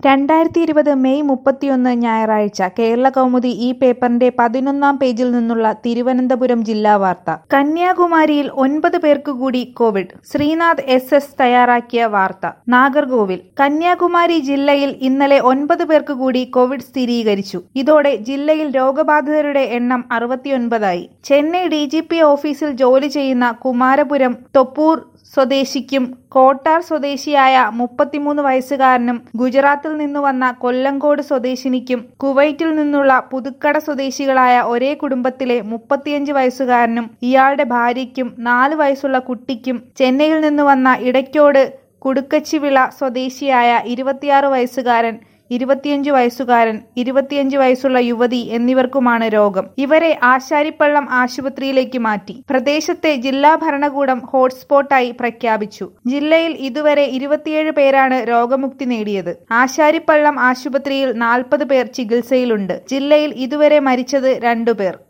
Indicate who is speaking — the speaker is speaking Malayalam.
Speaker 1: രണ്ടായിരത്തി ഇരുപത് മെയ് മുപ്പത്തിയൊന്ന് ഞായറാഴ്ച കേരള കൗമുദി ഈ പേപ്പറിന്റെ പതിനൊന്നാം പേജിൽ നിന്നുള്ള തിരുവനന്തപുരം ജില്ലാ വാർത്ത കന്യാകുമാരിയിൽ ഒൻപത് പേർക്ക് കൂടി കോവിഡ് ശ്രീനാഥ് എസ് എസ് തയ്യാറാക്കിയ വാർത്ത നാഗർകോവിൽ കന്യാകുമാരി ജില്ലയിൽ ഇന്നലെ ഒൻപത് പേർക്ക് കൂടി കോവിഡ് സ്ഥിരീകരിച്ചു ഇതോടെ ജില്ലയിൽ രോഗബാധിതരുടെ എണ്ണം അറുപത്തിയൊൻപതായി ചെന്നൈ ഡി ജി പി ഓഫീസിൽ ജോലി ചെയ്യുന്ന കുമാരപുരം തൊപ്പൂർ സ്വദേശിക്കും കോട്ടാർ സ്വദേശിയായ മുപ്പത്തിമൂന്ന് വയസ്സുകാരനും ഗുജറാത്തിൽ നിന്നു വന്ന കൊല്ലങ്കോട് സ്വദേശിനിക്കും കുവൈറ്റിൽ നിന്നുള്ള പുതുക്കട സ്വദേശികളായ ഒരേ കുടുംബത്തിലെ മുപ്പത്തിയഞ്ച് വയസ്സുകാരനും ഇയാളുടെ ഭാര്യയ്ക്കും നാല് വയസ്സുള്ള കുട്ടിക്കും ചെന്നൈയിൽ നിന്ന് വന്ന ഇടയ്ക്കോട് കുടുക്കച്ചിവിള സ്വദേശിയായ ഇരുപത്തിയാറ് വയസ്സുകാരൻ ഇരുപത്തിയഞ്ച് വയസ്സുകാരൻ ഇരുപത്തിയഞ്ച് വയസ്സുള്ള യുവതി എന്നിവർക്കുമാണ് രോഗം ഇവരെ ആശാരിപ്പള്ളം ആശുപത്രിയിലേക്ക് മാറ്റി പ്രദേശത്തെ ജില്ലാ ഭരണകൂടം ഹോട്ട്സ്പോട്ടായി പ്രഖ്യാപിച്ചു ജില്ലയിൽ ഇതുവരെ ഇരുപത്തിയേഴ് പേരാണ് രോഗമുക്തി നേടിയത് ആശാരിപ്പള്ളം ആശുപത്രിയിൽ നാൽപ്പത് പേർ ചികിത്സയിലുണ്ട് ജില്ലയിൽ ഇതുവരെ മരിച്ചത് രണ്ടുപേർ